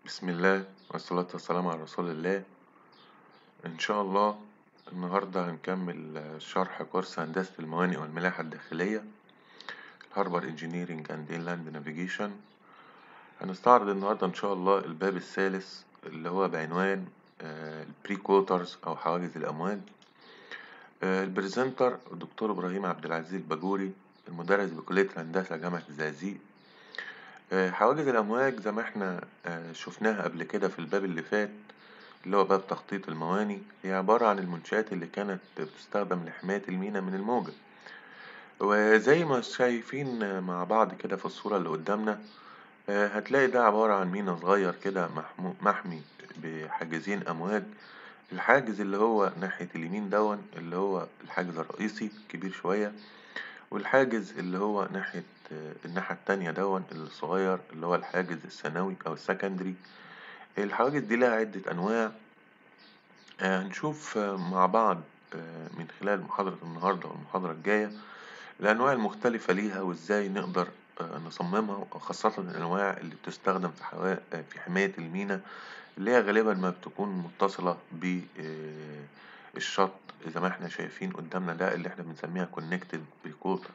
بسم الله والصلاة والسلام على رسول الله إن شاء الله النهاردة هنكمل شرح كورس هندسة الموانئ والملاحة الداخلية هاربر انجينيرينج اند انلاند نافيجيشن هنستعرض النهاردة إن شاء الله الباب الثالث اللي هو بعنوان البري كوترز أو حواجز الأمواج البريزنتر الدكتور إبراهيم عبد العزيز الباجوري المدرس بكلية الهندسة جامعة الزقازيق حواجز الأمواج زي ما احنا شفناها قبل كده في الباب اللي فات اللي هو باب تخطيط المواني هي عبارة عن المنشآت اللي كانت بتستخدم لحماية المينا من الموجة وزي ما شايفين مع بعض كده في الصورة اللي قدامنا هتلاقي ده عبارة عن مينا صغير كده محمي بحاجزين أمواج الحاجز اللي هو ناحية اليمين دون اللي هو الحاجز الرئيسي كبير شوية والحاجز اللي هو ناحية الناحية التانية دون الصغير اللي هو الحاجز الثانوي أو السكندري الحواجز دي لها عدة أنواع هنشوف مع بعض من خلال محاضرة النهاردة والمحاضرة الجاية الأنواع المختلفة ليها وإزاي نقدر نصممها وخاصة الأنواع اللي بتستخدم في, حوا... في حماية المينا اللي هي غالبا ما بتكون متصلة بالشط زي ما احنا شايفين قدامنا ده اللي احنا بنسميها كونكتد بريكوتر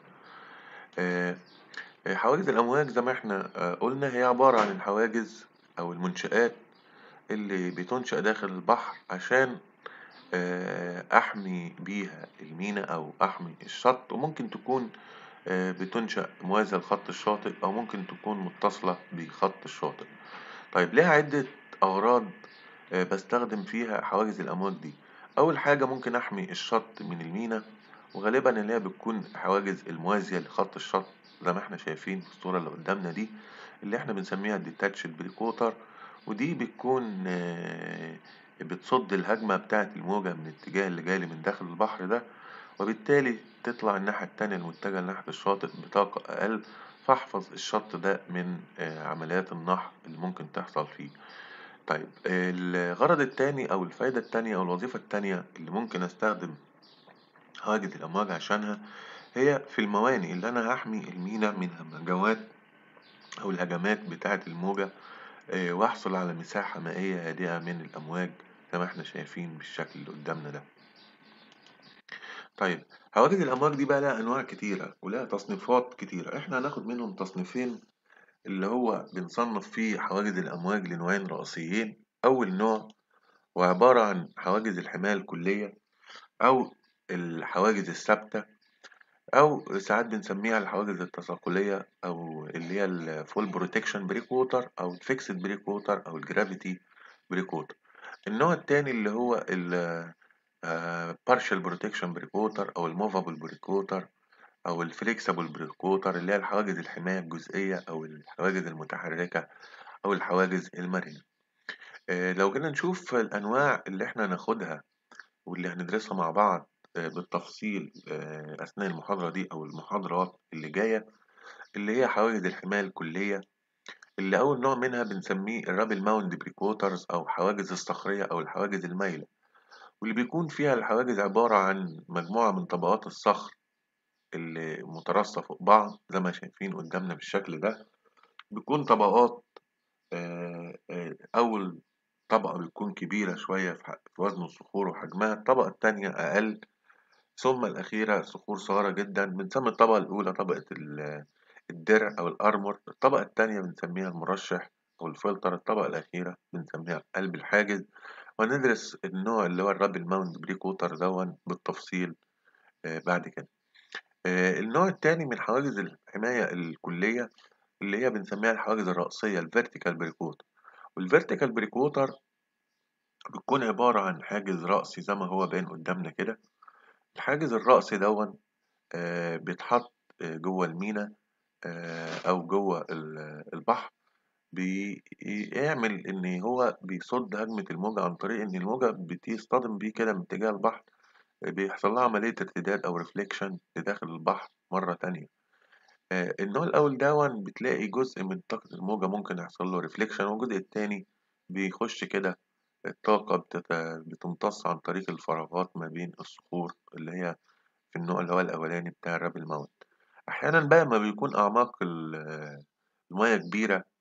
حواجز الأمواج زي ما احنا قلنا هي عبارة عن الحواجز أو المنشآت اللي بتنشأ داخل البحر عشان أحمي بيها المينا أو أحمي الشط وممكن تكون بتنشأ موازية لخط الشاطئ أو ممكن تكون متصلة بخط الشاطئ طيب ليها عدة أغراض بستخدم فيها حواجز الأمواج دي أول حاجة ممكن أحمي الشط من المينا وغالبا اللي هي بتكون حواجز الموازية لخط الشط زي ما احنا شايفين في الصورة اللي قدامنا دي اللي احنا بنسميها الديتاتشد بريكوتر ودي بتكون بتصد الهجمة بتاعة الموجة من الاتجاه اللي جاي من داخل البحر ده وبالتالي تطلع الناحية التانية المتجهة ناحية الشاطئ بطاقة أقل فاحفظ الشط ده من عمليات النحر اللي ممكن تحصل فيه طيب الغرض التاني أو الفايدة التانية أو الوظيفة التانية اللي ممكن أستخدم حواجز الأمواج عشانها هي في الموانئ اللي أنا هحمي المينا من الهجمات أو الهجمات بتاعة الموجة واحصل على مساحة مائية هادئة من الأمواج زي ما احنا شايفين بالشكل اللي قدامنا ده طيب حواجز الأمواج دي بقى لها أنواع كتيرة ولها تصنيفات كتيرة احنا هناخد منهم تصنيفين اللي هو بنصنف فيه حواجز الأمواج لنوعين رئيسيين أول نوع وعبارة عن حواجز الحماية الكلية أو الحواجز الثابتة أو ساعات بنسميها الحواجز التثاقلية أو اللي هي الفول بروتكشن بريك ووتر أو الفيكسد بريك ووتر أو الجرافيتي بريك ووتر النوع التاني اللي هو ال partial protection بريك ووتر أو الموفابل بريك ووتر أو الفليكسبل بريك ووتر اللي هي الحواجز الحماية الجزئية أو الحواجز المتحركة أو الحواجز المرنة لو جينا نشوف الأنواع اللي احنا هناخدها واللي هندرسها مع بعض بالتفصيل أثناء المحاضرة دي أو المحاضرات اللي جاية اللي هي حواجز الحماية الكلية اللي أول نوع منها بنسميه الرابل ماوند بريكوترز أو حواجز الصخرية أو الحواجز المايلة واللي بيكون فيها الحواجز عبارة عن مجموعة من طبقات الصخر اللي مترصة فوق بعض زي ما شايفين قدامنا بالشكل ده بيكون طبقات أول طبقة بتكون كبيرة شوية في وزن الصخور وحجمها الطبقة التانية أقل ثم الأخيرة صخور صغيرة جدا بنسمي الطبقة الأولى طبقة الدرع أو الأرمر الطبقة التانية بنسميها المرشح أو الفلتر الطبقة الأخيرة بنسميها قلب الحاجز وندرس النوع اللي هو الرابل ماوند بريك ووتر دون بالتفصيل بعد كده النوع التاني من حواجز الحماية الكلية اللي هي بنسميها الحواجز الرأسية الفيرتيكال بريك ووتر والفيرتيكال بريك ووتر بتكون عبارة عن حاجز رأسي زي ما هو باين قدامنا كده الحاجز الرأسي دون آه بيتحط آه جوه المينا آه أو جوه البحر بيعمل إن هو بيصد هجمة الموجة عن طريق إن الموجة بتصطدم بيه كده من اتجاه البحر بيحصل لها عملية ارتداد أو ريفليكشن لداخل البحر مرة تانية النوع الأول دون بتلاقي جزء من طاقة الموجة ممكن يحصل له ريفليكشن والجزء التاني بيخش كده الطاقة بتمتص عن طريق الفراغات ما بين الصخور اللي هي في النوع اللي هو الأولاني بتاع الرابل ماونت أحيانا بقى ما بيكون أعماق المياه كبيرة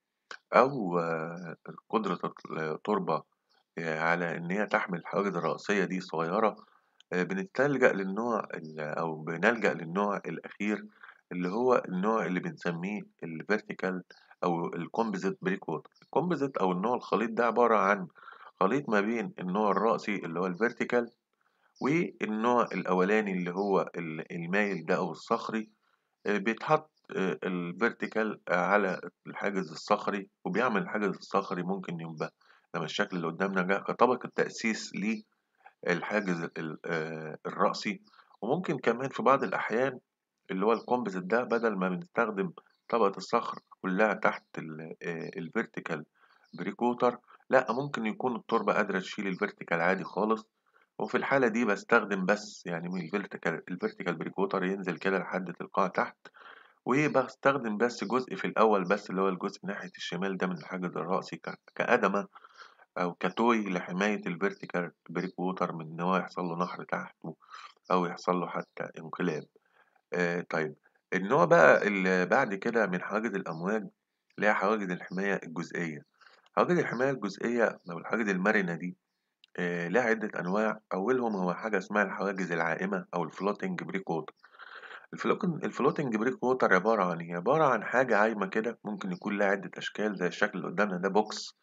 أو قدرة التربة على إن هي تحمل الحواجز الرئيسية دي صغيرة بنتلجأ للنوع ال أو بنلجأ للنوع الأخير اللي هو النوع اللي بنسميه الvertical أو الcomposite breakwater الcomposite أو النوع الخليط ده عبارة عن خليط ما بين النوع الرأسي اللي هو الvertical والنوع الأولاني اللي هو ال المايل ده أو الصخري بيتحط الvertical على الحاجز الصخري وبيعمل الحاجز الصخري ممكن يبقى لما الشكل اللي قدامنا ده كطبقة تأسيس للحاجز ال الرأسي وممكن كمان في بعض الأحيان اللي هو الcomposite ده بدل ما بنستخدم طبقة الصخر كلها تحت ال الvertical breakwater لأ ممكن يكون التربة قادرة تشيل الvertical عادي خالص وفي الحالة دي باستخدم بس يعني من الvertical الvertical breakwater ينزل كده لحد القاع تحت وباستخدم بس جزء في الأول بس اللي هو الجزء ناحية الشمال ده من الحاجز الرأسي ك كأدمة أو كتوي لحماية الvertical breakwater من إن هو يحصل له نهر تحته أو يحصل له حتى انقلاب. آآ طيب النوع بقى اللي بعد كده من حواجز الأمواج اللي هي حواجز الحماية الجزئية. حواجز الحماية الجزئية أو الحواجز المرنة دي آآ لها عدة أنواع أولهم هو حاجة اسمها الحواجز العائمة أو الfloating breakwater. الفلوكن الfloating breakwater عبارة عن إيه؟ عبارة عن حاجة عايمة كده ممكن يكون لها عدة أشكال زي الشكل اللي قدامنا ده box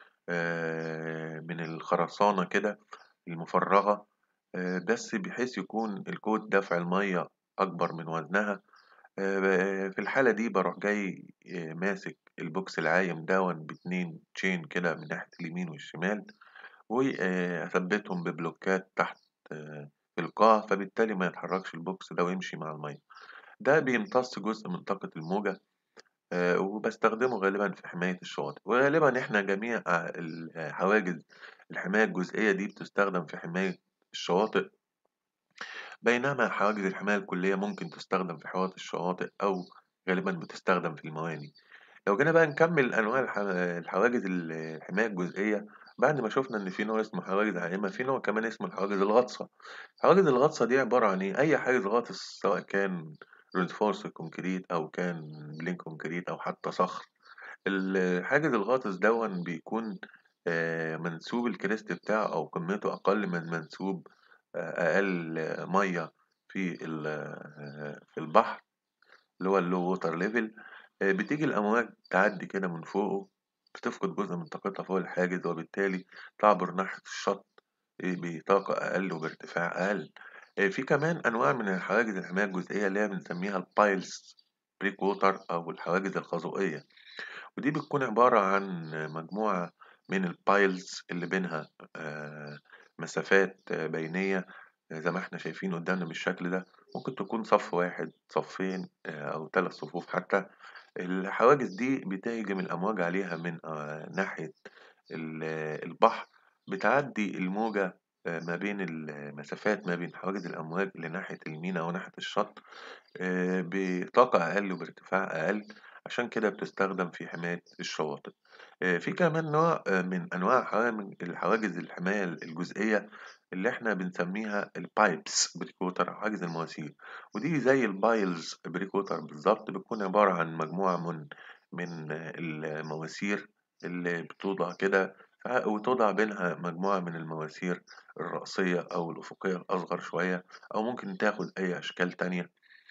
آآ من الخرسانة كده المفرغة آآ بس بحيث يكون قوة دفع المَيّة أكبر من وزنها آآ في الحالة دي باروح جاي آآ ماسك الbox العايم دوًّا ب2 chain كده من ناحية اليمين والشمال وآآ أثبتهم ببلوكات تحت في القاع فبالتالي ما يتحركش الbox ده ويمشي مع المَيّة. ده بيمتص جزء من طاقة الموجة آآ وباستخدمه غالبًا في حماية الشواطئ وغالبًا إحنا جميع الحواجز الحماية الجزئية دي بتستخدم في حماية الشواطئ بينما حواجز الحماية الكلية ممكن تستخدم في حماية الشواطئ أو غالبًا بتستخدم في المواني. لو جينا بقى نكمل أنواع الح الحواجز ال الحماية الجزئية بعد ما شُفنا إن في نوع اسمه حواجز عائمة في نوع كمان اسمه الحواجز الغاطسة. حواجز الغطسة دي عبارة عن إيه؟ أي حاجز غاطس سواء كان reinforced كونكريت أو كان plain كونكريت أو حتى صخر. الحاجز الغاطس دوًّا بيكون آآ منسوب الcrest بتاعه أو قمته أقل من منسوب آآ أقل مَيّة في ال في البحر اللي هو الlow water level آآ بتيجي الأمواج تعدّي كده من فوقه بتفقد جزء من طاقتها فوق الحاجز وبالتالي تعبر ناحية الشط آآ بطاقة أقل وبارتفاع أقل. آآ في كمان أنواع من الحواجز الحماية الجزئية اللي هي بنسميها الpiles breakwater أو الحواجز الخازوقية ودي بتكون عبارة عن مجموعة من الpiles اللي بينها آآ مسافات بينية زي ما إحنا شايفين قدامنا بالشكل ده ممكن تكون صف واحد صفين آآ أو 3 صفوف حتى. الحواجز دي بتهجم الأمواج عليها من آآ ناحية ال البحر بتعدّي الموجة آآ ما بين المسافات ما بين حواجز الأمواج لناحية المينا أو ناحية الشط آآ بطاقة أقل وبارتفاع أقل عشان كده بتستخدم في حماية الشواطئ. آآ في كمان نوع من أنواع حوام الحواجز الحماية الجزئية اللي إحنا بنسميها الpipes breakwater أو حاجز المواسير ودي زي الpiles breakwater بالضبط بتكون عبارة عن مجموعة من من المواسير اللي بتوضع كده ف وتوضع بينها مجموعة من المواسير الرأسية أو الأفقية الأصغر شوية أو ممكن تاخد أي أشكال تانية.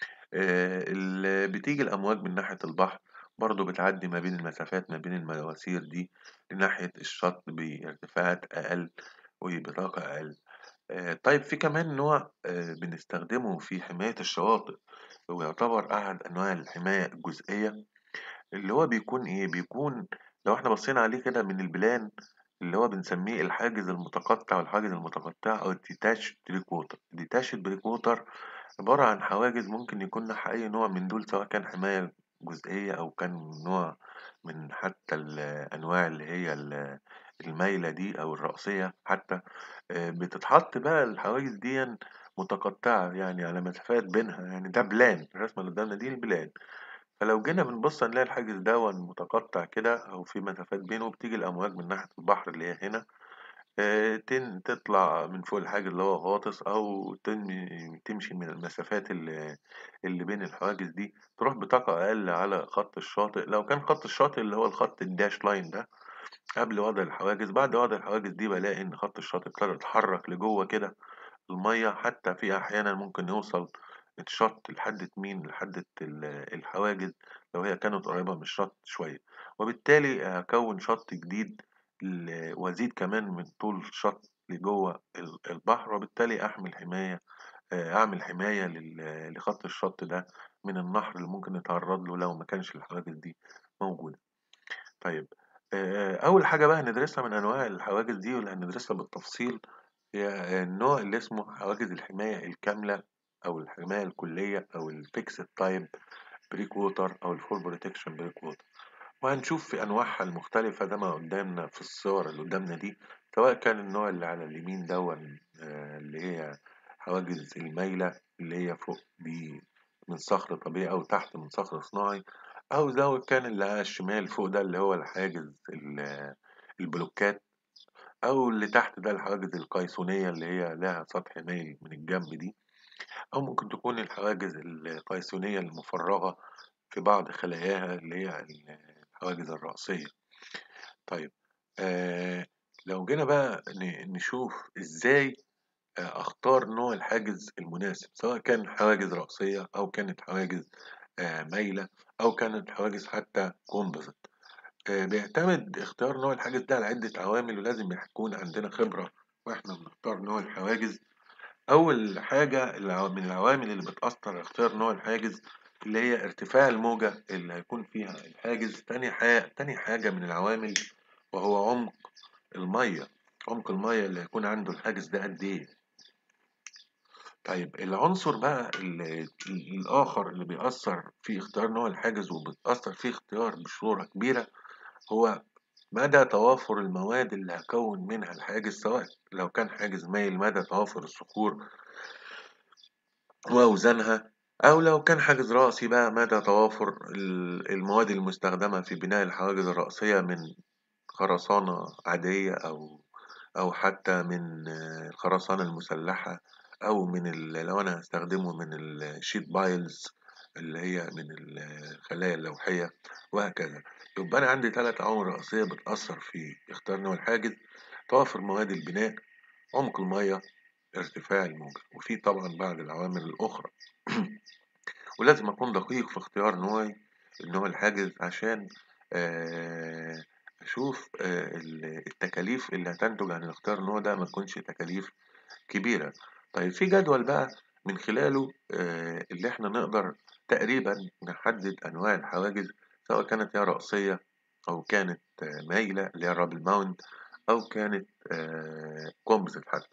آآ ال بتيجي الأمواج من ناحية البحر برضه بتعدّي ما بين المسافات ما بين المواسير دي لناحية الشط بارتفاعات أقل وبطاقة أقل. آآ طيب في كمان نوع آآ بنستخدمه في حماية الشواطئ ويعتبر أحد أنواع الحماية الجزئية اللي هو بيكون إيه؟ بيكون لو إحنا بصينا عليه كده من البلان اللي هو بنسميه الحاجز المتقطع والحاجز المتقطع أو الdetached breakwater. الdetached breakwater عبارة عن حواجز ممكن يكون لها أي نوع من دول سواء كان حماية جزئية أو كان نوع من حتى الأنواع اللي هي ال المايلة دي أو الرأسية حتى آآ بتتحط بقى الحواجز ديًّا متقطعة يعني على مسافات بينها يعني ده بلان الرسمة اللي قدامنا دي البلان. فلو جينا بنبص هنلاقي الحاجز دوًّا متقطع كده أو في مسافات بينه وبتيجي الأمواج من ناحية البحر اللي هي هنا آه، تن تطلع من فوق الحاجز اللي هو غاطس أو تن- تمشي من المسافات اللي, اللي بين الحواجز دي تروح بطاقة أقل على خط الشاطئ لو كان خط الشاطئ اللي هو الخط الداش لاين ده قبل وضع الحواجز بعد وضع الحواجز دي بلاقي إن خط الشاطئ ابتدى يتحرك لجوه كده المية حتى في أحيانا ممكن يوصل الشط لحد مين لحد ال- الحواجز لو هي كانت قريبة من الشط شوية وبالتالي هكون شط جديد ل- وأزيد كمان من طول الشط لجوه ال- البحر وبالتالي أحمل حماية آه، أعمل حماية لل- لخط الشط ده من النهر اللي ممكن يتعرض له لو ما كانش الحواجز دي موجودة طيب آه، أول حاجة بقى هندرسها من أنواع الحواجز دي واللي هندرسها بالتفصيل هي النوع اللي اسمه حواجز الحماية الكاملة أو الحماية الكلية أو الفيكسد تايب بريك ووتر أو الفول بروتكشن بريك ووتر وهنشوف في أنواعها المختلفة ده ما قدامنا في الصور اللي قدامنا دي سواء كان النوع اللي على اليمين دون آه، اللي هي حواجز المايلة اللي هي فوق دي من صخر طبيعي أو تحت من صخر صناعي أو ده كان اللي على الشمال فوق ده اللي هو الحاجز ال- البلوكات أو اللي تحت ده الحواجز القيصونية اللي هي لها سطح مايل من الجنب دي أو ممكن تكون الحواجز القيصونية المفرغة في بعض خلاياها اللي هي الحواجز الرأسية طيب آه لو جينا بقى ن- نشوف إزاي آه، أختار نوع الحاجز المناسب سواء كان حواجز رأسية أو كانت حواجز آه، مايلة أو كانت حواجز حتى كومبوزيت آه، بيعتمد اختيار نوع الحاجز ده على عدة عوامل ولازم يكون عندنا خبرة واحنا بنختار نوع الحواجز أول حاجة العو- من العوامل اللي بتأثر على اختيار نوع الحاجز اللي هي ارتفاع الموجة اللي هيكون فيها الحاجز تاني حاجة تاني حاجة من العوامل وهو عمق المية عمق المية اللي هيكون عنده الحاجز ده قد إيه طيب العنصر بقى ال- ال- الآخر اللي بيأثر في اختيار نوع الحاجز وبتأثر في اختيار بصورة كبيرة هو مدى توافر المواد اللي هكون منها الحاجز سواء لو كان حاجز مايل مدى توافر الصخور وأوزانها أو لو كان حاجز رأسي بقى مدى توافر ال- المواد المستخدمة في بناء الحواجز الرأسية من خرسانة عادية أو أو حتى من آه، الخرسانة المسلحة أو من ال... لو أنا هستخدمه من الشيت بايلز اللي هي من الخلايا اللوحية وهكذا يبقى أنا عندي ثلاث عوامل رئيسية بتأثر في اختيار نوع الحاجز توافر مواد البناء عمق المية ارتفاع الموجة وفي طبعا بعض العوامل الأخرى ولازم أكون دقيق في اختيار نوعي النوع الحاجز عشان آه، أشوف آه، ال- التكاليف اللي هتنتج عن اختيار النوع ده ما تكونش تكاليف كبيرة طيب في جدول بقى من خلاله آه، اللي احنا نقدر تقريبا نحدد أنواع الحواجز سواء كانت هي رأسية أو كانت آه، مايلة اللي هي الرابل ماونت أو كانت كومبوزيت حتى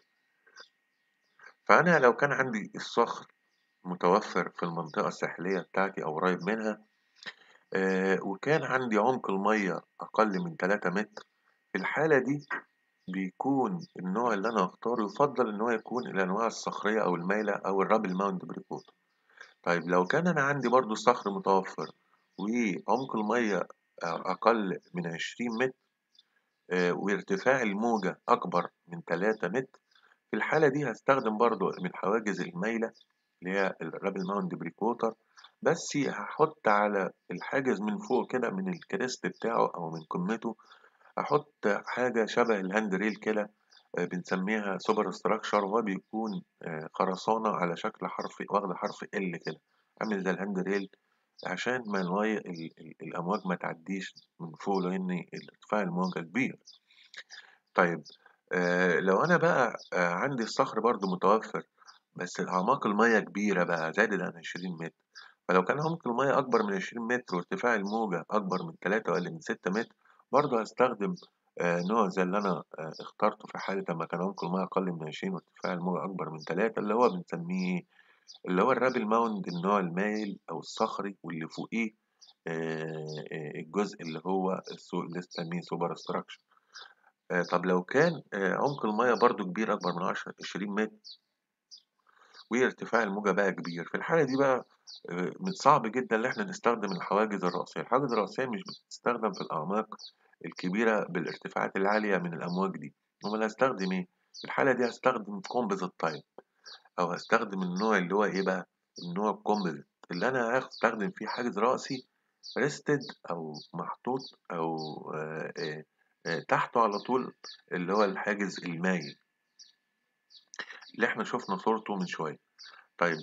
فأنا لو كان عندي الصخر متوفر في المنطقة الساحلية بتاعتي أو قريب منها آه، وكان عندي عمق المية أقل من 3 متر في الحالة دي بيكون النوع اللي أنا هختاره يفضل إن هو يكون الأنواع الصخرية أو المايلة أو الرابل ماونت بريكوت طيب لو كان أنا عندي برضو صخر متوفر وعمق المية أقل من 20 متر آه، وارتفاع الموجة أكبر من 3 متر في الحالة دي هستخدم برضو من حواجز المايلة اللي هي الرابل ماونت بريكوتر بس هحط على الحاجز من فوق كده من الكريست بتاعه أو من قمته أحط حاجة شبه الهاند ريل كده آه، بنسميها سوبر ستراكشر وهو بيكون آه، خرسانة على شكل حرف واخدة حرف ال كده عامل زي الهاند ريل عشان ما المية ال- ال- الأمواج ما تعديش من فوق لأن ارتفاع الموجة كبير طيب آه لو أنا بقى آه عندي الصخر برضو متوفر بس أعماق المية كبيرة بقى زادت عن 20 متر فلو كان عمق المية أكبر من 20 متر وارتفاع الموجة أكبر من 3 وأقل من 6 متر برضه هستخدم آه نوع زي اللي أنا آه اخترته في حالة لما كان عمق المية أقل من 20 وارتفاع الموجة أكبر من 3 اللي هو بنسميه اللي هو الرابل ماوند النوع المايل أو الصخري واللي فوقيه آه آه الجزء اللي هو السو- اللي بنسميه سوبر ستراكشر آه طب لو كان آه عمق المية برضو كبير أكبر من 10 20 متر وارتفاع الموجة بقى كبير في الحالة دي بقى آه، من صعب جدا إن إحنا نستخدم الحواجز الرأسية الحواجز الرأسية مش بتستخدم في الأعماق الكبيرة بالارتفاعات العالية من الأمواج دي أمال هاستخدم إيه؟ في الحالة دي هاستخدم composite type أو هاستخدم النوع اللي هو إيه بقى؟ النوع الcomposite اللي أنا هاستخدم فيه حاجز رأسي rested أو محطوط أو آه، آه، آه، تحته على طول اللي هو الحاجز المايل اللي احنا شفنا صورته من شوية طيب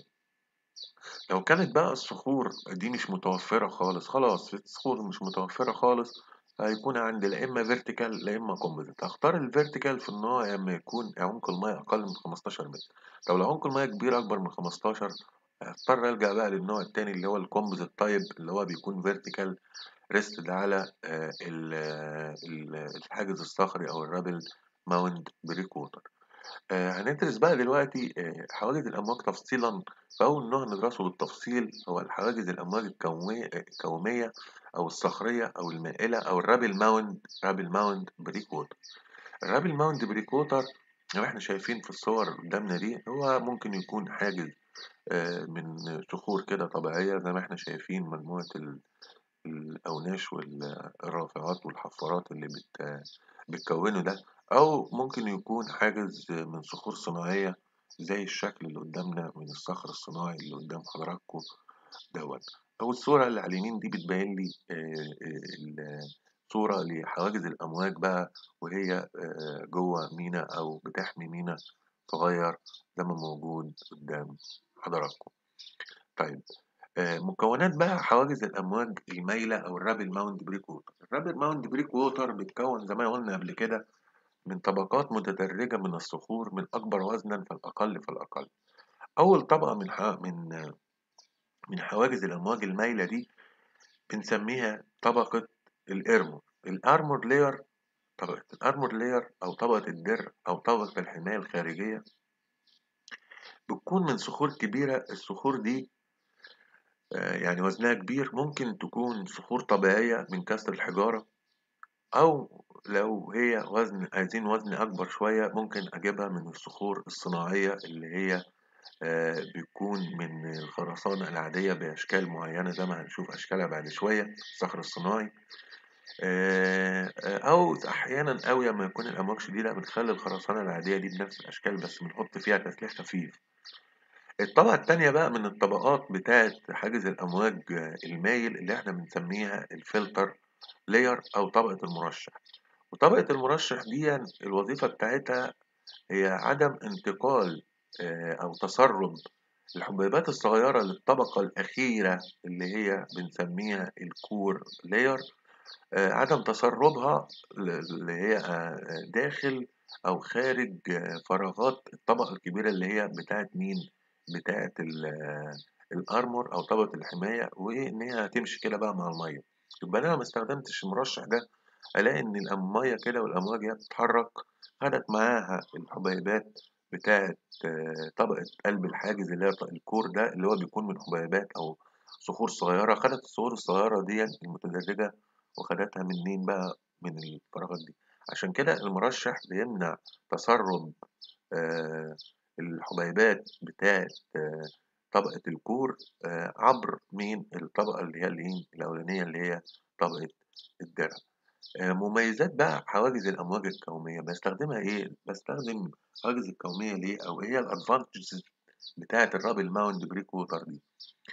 لو كانت بقى الصخور دي مش متوفرة خالص خلاص الصخور مش متوفرة خالص هيكون عندي لا إما فيرتيكال لا إما كومبوزيت هختار الفيرتيكال في النوع لما يكون عمق المية أقل من 15 متر طب لو عمق المية كبير أكبر من 15 هضطر ألجأ بقى للنوع التاني اللي هو الكومبوزيت تايب اللي هو بيكون فيرتيكال ريستد على آه، ال- آه، ال- الحاجز الصخري أو الرابل ماوند بريك ووتر آه، هندرس بقى دلوقتي آه، حواجز الأمواج تفصيلا فأول نوع ندرسه بالتفصيل هو الحواجز الأمواج الكومية الكومية أو الصخرية أو المائلة أو الرابل ماوند رابل ماوند بريك ووتر الرابل ماوند بريك ووتر زي ما احنا شايفين في الصور قدامنا دي هو ممكن يكون حاجز آه، من صخور كده طبيعية زي ما احنا شايفين مجموعة ال- الأوناش والرافعات والحفارات اللي بت بتكونه ده أو ممكن يكون حاجز من صخور صناعية زي الشكل اللي قدامنا من الصخر الصناعي اللي قدام حضراتكم دوت أو الصورة اللي على اليمين دي بتبين لي آه، آه، الصورة لحواجز الأمواج بقى وهي آه، جوه مينا أو بتحمي مينا صغير زي ما موجود قدام حضراتكم طيب آه، مكونات بقى حواجز الأمواج المايلة أو الرابل ماوند بريك ووتر الرابل ماوند بريك ووتر بيتكون زي ما قلنا قبل كده من طبقات متدرجة من الصخور من أكبر وزنا فالأقل فالأقل أول طبقة من ح... من آه، من حواجز الأمواج المايلة دي بنسميها طبقة الإرمور الأرمور لاير طبقة الأرمور لاير أو طبقة الدر أو طبقة الحماية الخارجية بتكون من صخور كبيرة الصخور دي آه، يعني وزنها كبير ممكن تكون صخور طبيعية من كسر الحجارة أو لو هي وزن عايزين وزن أكبر شوية ممكن أجيبها من الصخور الصناعية اللي هي آه، بتكون من الخرسانة العادية بأشكال معينة زي ما هنشوف أشكالها بعد شوية الصخر الصناعي آه، آه، أو أحيانا أوي لما يكون الأمواج شديدة بنخلي الخرسانة العادية دي بنفس الأشكال بس بنحط فيها تسليح خفيف الطبقة التانية بقى من الطبقات بتاعة حاجز الأمواج آه، المايل اللي احنا بنسميها الفلتر لاير أو طبقة المرشح وطبقة المرشح دي الوظيفة بتاعتها هي عدم انتقال آه، أو تسرب الحبيبات الصغيرة للطبقة الأخيرة اللي هي بنسميها الكور لاير آه، عدم تسربها ل- اللي هي آه، داخل أو خارج آه، فراغات الطبقة الكبيرة اللي هي بتاعت مين؟ بتاعت ال- آه، الأرمور أو طبقة الحماية وإن هي هتمشي كده بقى مع المية يبقى أنا لو ما استخدمتش المرشح ده ألاقي إن المية كده والأمواج هي بتتحرك خدت معاها الحبيبات بتاعت آه، طبقة قلب الحاجز اللي هي الكور ده اللي هو بيكون من حبيبات أو صخور صغيرة خدت الصخور الصغيرة دي المتدرجة وخدتها منين بقى من الفراغات دي عشان كده المرشح بيمنع تسرب آه، الحبيبات بتاعت آه، طبقة الكور آه، عبر مين الطبقة اللي هي اللي الأولانية اللي هي طبقة الدرع آه، مميزات بقى حواجز الأمواج الكونية بستخدمها إيه؟ بستخدم حواجز الكونية ليه؟ أو هي الأدفانتجز بتاعة الرابل ماوند بريك ووتر دي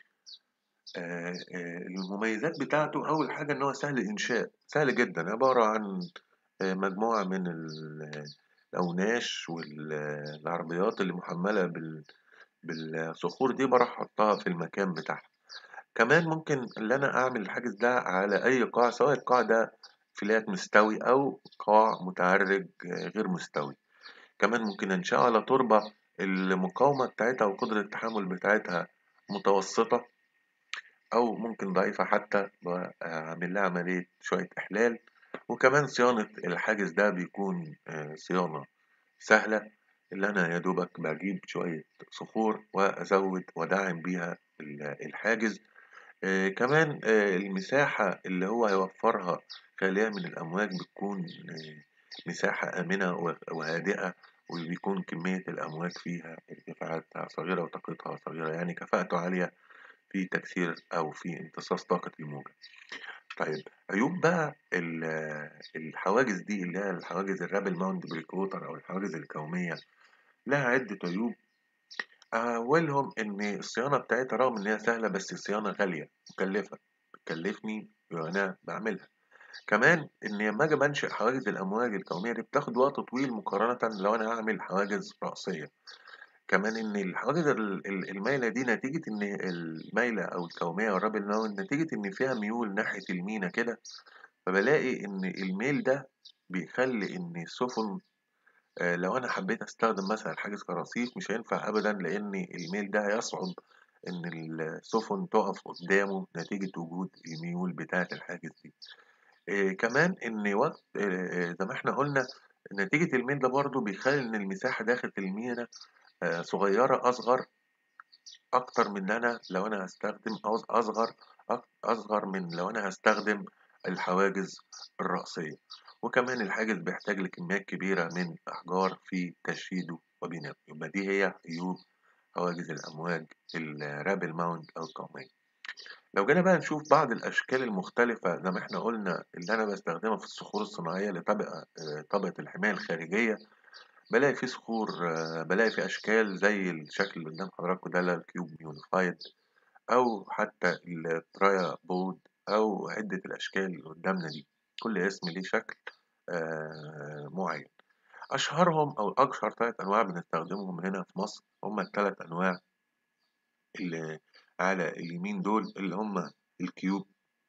آه، آه، المميزات بتاعته أول حاجة إن هو سهل الإنشاء سهل جدا عبارة عن آه، مجموعة من ال- الأوناش والعربيات اللي محملة بال- بالصخور دي بروح أحطها في المكان بتاعها كمان ممكن اللي أنا أعمل الحاجز ده على أي قاع سواء القاع ده فلات مستوي أو قاع متعرج آه، غير مستوي كمان ممكن أنشأه على تربة المقاومة بتاعتها وقدرة التحمل بتاعتها متوسطة أو ممكن ضعيفة حتى بعمل لها عملية شوية إحلال وكمان صيانة الحاجز ده بيكون آه، صيانة سهلة اللي أنا يا دوبك بجيب شوية صخور وأزود وأدعم بيها ال- الحاجز آه، كمان آه، المساحة اللي هو هيوفرها خالية من الأمواج بتكون آه، مساحة آمنة و- وهادئة وبيكون كمية الأمواج فيها ارتفاعاتها صغيرة وطاقتها صغيرة يعني كفاءته عالية في تكسير أو في امتصاص طاقة الموجة طيب عيوب بقى ال الحواجز دي اللي هي الحواجز الرابل ماوند بريكوتر أو الحواجز الكومية لها عدة عيوب أولهم إن الصيانة بتاعتها رغم إن هي سهلة بس الصيانة غالية مكلفة بتكلفني وأنا بعملها كمان إن لما أجي بنشئ حواجز الأمواج الكونية دي بتاخد وقت طويل مقارنة لو أنا هعمل حواجز رأسية كمان إن الحواجز ال- ال- المايلة دي نتيجة إن المايلة أو الكومية والرابل ماونت نتيجة إن فيها ميول ناحية المينا كده فبلاقي إن الميل ده بيخلي إن السفن آه، لو أنا حبيت أستخدم مثلا حاجز كراسيف مش هينفع أبدا لأن الميل ده هيصعب إن السفن تقف قدامه نتيجة وجود الميول بتاعة الحاجز دي آآ كمان إن وقت آآ زي ما إحنا قُلنا نتيجة الميل ده برضه بيخلّي إن المساحة داخل المينا آآ صغيّرة أصغر أكتر من إن أنا لو أنا هاستخدم أص أصغر أك أصغر من لو أنا هاستخدم الحواجز الرأسية، وكمان الحاجز بيحتاج لكميات كبيرة من الأحجار في تشييده وبنائه، يبقى دي هي عيوب حواجز الأمواج الRabel mount أو القومية. لو جينا بقى نشوف بعض الأشكال المختلفة زي ما إحنا قُلنا اللي أنا باستخدمها في الصخور الصناعية لطبقة آآ طبقة الحماية الخارجية، بالاقي في صخور بالاقي في أشكال زي الشكل اللي قدّام حضراتكم ده اللي هو الcube unified أو حتى الTria board أو عدة الأشكال اللي قدّامنا دي، كل اسم ليه شكل آآ معيّن. أشهرهم أو أكثر 3 أنواع بنستخدمهم هنا في مصر هم ال3 أنواع اللي على اليمين دول اللي هم الcube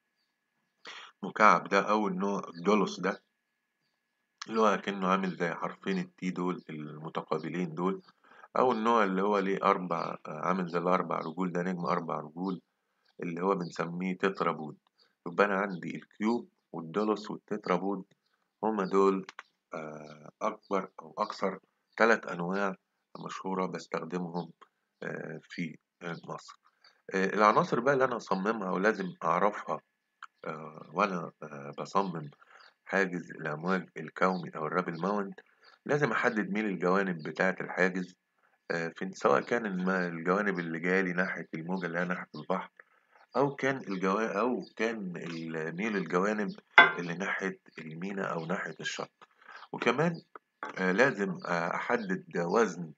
مكعب ده أول نوع الدولوس ده اللي هو أكنه عامل زي حرفين التي دول المتقابلين دول أو النوع اللي هو ليه أربع عامل زي الأربع رجول ده نجم أربع رجول اللي هو بنسميه تترابود يبقى أنا عندي الكيوب والدولوس والتترابود هما دول آه، أكبر أو أكثر ثلاث أنواع مشهورة بستخدمهم آه، في مصر آه، العناصر بقى اللي أنا أصممها ولازم أعرفها آه، وأنا آه، بصمم حاجز الأمواج الكومي أو الرابل ماونت لازم أحدد ميل الجوانب بتاعة الحاجز آه، في سواء كان الم- الجوانب اللي جاية ناحية الموجة اللي هي ناحية البحر أو كان الجوا أو كان ال- ميل الجوانب اللي ناحية المينا أو ناحية الشط وكمان آه، لازم آه، أحدد وزن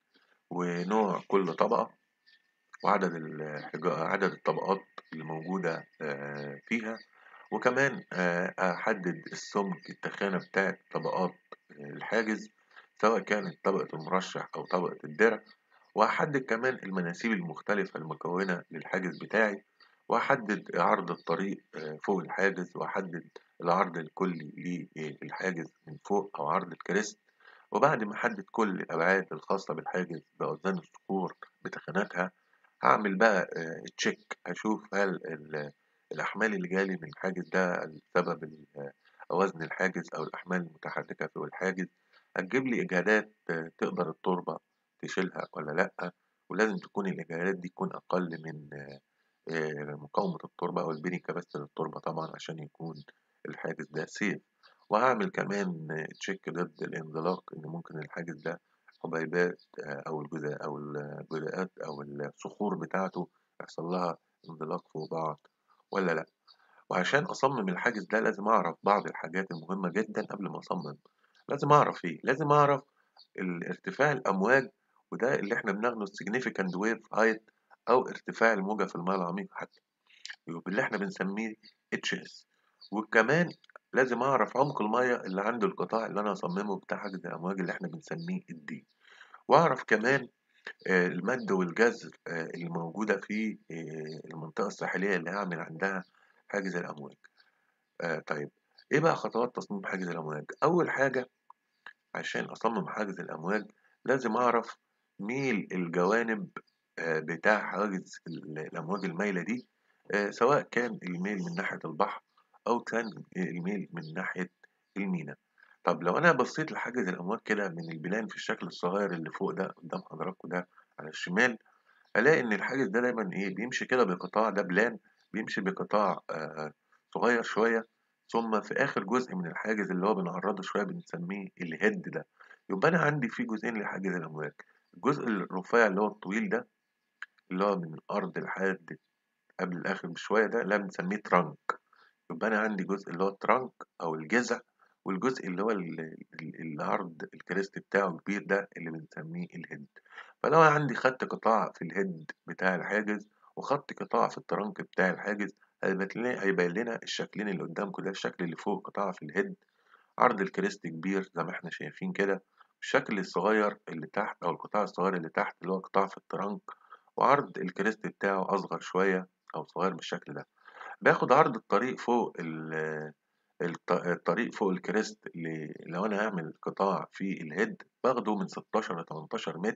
ونوع كل طبقة وعدد الحجا- عدد الطبقات اللي موجودة آه، فيها وكمان آه، أحدد السمك التخانة بتاعت طبقات الحاجز سواء كانت طبقة المرشح أو طبقة الدرع وأحدد كمان المناسيب المختلفة المكونة للحاجز بتاعي وأحدد عرض الطريق آه، فوق الحاجز وأحدد العرض الكلي للحاجز من فوق أو عرض الكريست وبعد ما أحدد كل الأبعاد الخاصة بالحاجز بأوزان الصخور بتخاناتها هعمل بقى تشيك أشوف هل ال- الأحمال اللي جالي من الحاجز ده بسبب ال- وزن الحاجز أو الأحمال المتحركة فوق الحاجز هتجيب لي إجهادات آه، تقدر التربة تشيلها ولا لأ ولازم تكون الإجهادات دي تكون أقل من آه، آه، مقاومة التربة أو البني كباسة للتربة طبعا عشان يكون الحاجز ده سيف وهعمل كمان تشيك ضد الانزلاق إن ممكن الحاجز ده حبيبات آه، أو الجزيء أو الجزيئات أو الصخور بتاعته يحصل لها انزلاق فوق بعض ولا لأ وعشان أصمم الحاجز ده لازم أعرف بعض الحاجات المهمة جدا قبل ما أصمم لازم أعرف إيه لازم أعرف الارتفاع الأمواج وده اللي إحنا بناخده significant wave height أو ارتفاع الموجة في الماء العميق حتى يبقى اللي إحنا بنسميه HS وكمان لازم أعرف عمق المية اللي عند القطاع اللي أنا هصممه بتاع حاجز الأمواج اللي إحنا بنسميه الدي وأعرف كمان آه، المد والجزر آه، اللي موجودة في آه، المنطقة الساحلية اللي هعمل عندها حاجز الأمواج آه، طيب إيه بقى خطوات تصميم حاجز الأمواج؟ أول حاجة عشان أصمم حاجز الأمواج لازم أعرف ميل الجوانب آه، بتاع حواجز ال- الأمواج المايلة دي آه، سواء كان الميل من ناحية البحر أو كان الميل من ناحية المينا طب لو أنا بصيت لحاجز الأمواج كده من البلان في الشكل الصغير اللي فوق ده قدام حضراتكم ده على الشمال ألاقي إن الحاجز ده دايما إيه بيمشي كده بقطاع ده بلان بيمشي بقطاع آه صغير شوية ثم في آخر جزء من الحاجز اللي هو بنعرضه شوية بنسميه الهيد ده يبقى أنا عندي في جزئين لحاجز الأمواج الجزء الرفيع اللي هو الطويل ده اللي هو من الأرض لحد قبل الآخر بشوية ده لا بنسميه ترانك يبقى أنا عندي جزء اللي هو الترانك أو الجذع والجزء اللي هو ال- ال- العرض الكريست بتاعه كبير ده اللي بنسميه الهيد فلو أنا عندي خدت قطاع في الهيد بتاع الحاجز وخدت قطاع في الترانك بتاع الحاجز هيبين لنا هيبين لنا الشكلين اللي قدامكم ده الشكل اللي فوق قطاع في الهيد عرض الكريست كبير زي ما احنا شايفين كده الشكل الصغير اللي تحت أو القطاع الصغير اللي تحت اللي هو قطاع في الترانك وعرض الكريست بتاعه أصغر شوية أو صغير بالشكل ده باخد عرض الطريق فوق ال- الط- الطريق فوق الكريست اللي لو أنا هعمل قطاع في الهيد باخده من 16 ل 18 متر